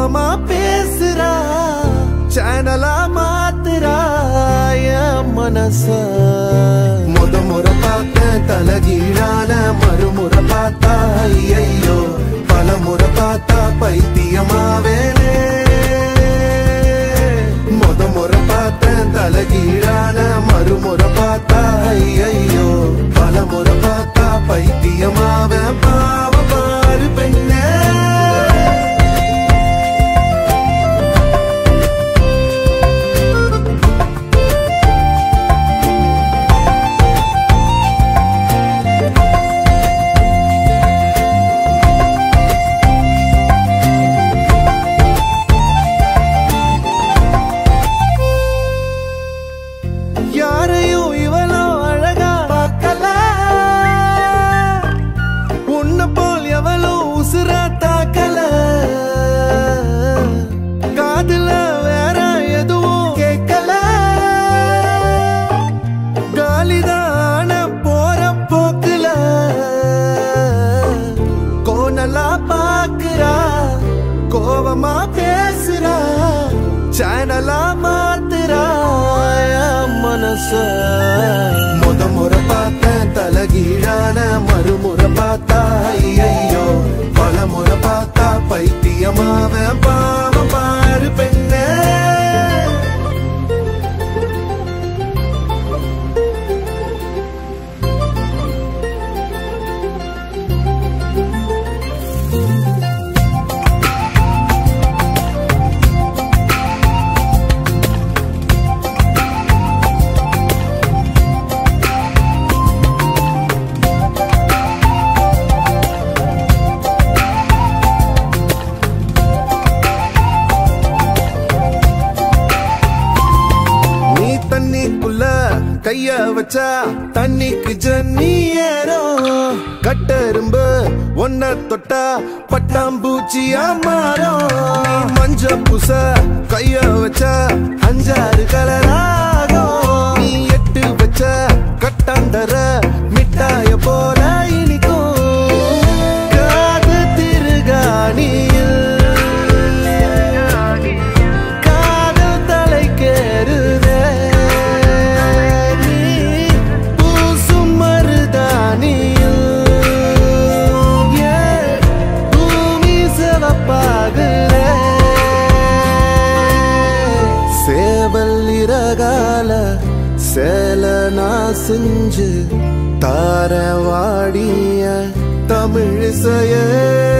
கோவமா பேசுறா சேனலா மாத்துறா என் மனச முத முறை பார்த்த தலகீழான மறுமுறை பார்த்தா ஐயோ பல முறை பார்த்தா பைத்தியமாவேனே முத முறை பார்த்த தலகீழான மறுமுறை பார்த்தா ஐயோ பல முறை பார்த்தா பைத்தியமாவே பாவ பாரு பெண்ணே யாரையும் இவளோ அழகா பார்க்கல உன்னை போல் எவளோ உசுரா தாக்கல காதுல வேற எதுவும் கேட்கல காலிதான போற போக்குல கோணலா பாக்குறா கோவமா பேசுறா சேனலா மாத்துறா என் மனச முத முறை பார்த்த தலகீழான மறுமுறை பார்த்தா ஐயோ பல முறை பார்த்தா பைத்தியமாவ பாவம் பாரு பெண்ணே நீ தண்ணிக்குள்ள கைய வச்சா தண்ணிக்கு ஜன்னி ஏறும் கட்டெரும்பு ஒன்ன தொட்டா பட்டாம்பூச்சியா மாறும் நீ மஞ்ச பூச கைய வச்சா அஞ்சாறு கலராகும் நீ எட்டு வச்ச கட்டாந்தர மிட்டாய போல இனிக்கும் காது திருகாணியில் காதல் தலைக்கேறுதே நீ பூசும் மருதானியில் ஏன் பூமி சிவப்பாகலே சேவல் இறகால சேல நான் செஞ்சு தார வாடிய தமிழிசையே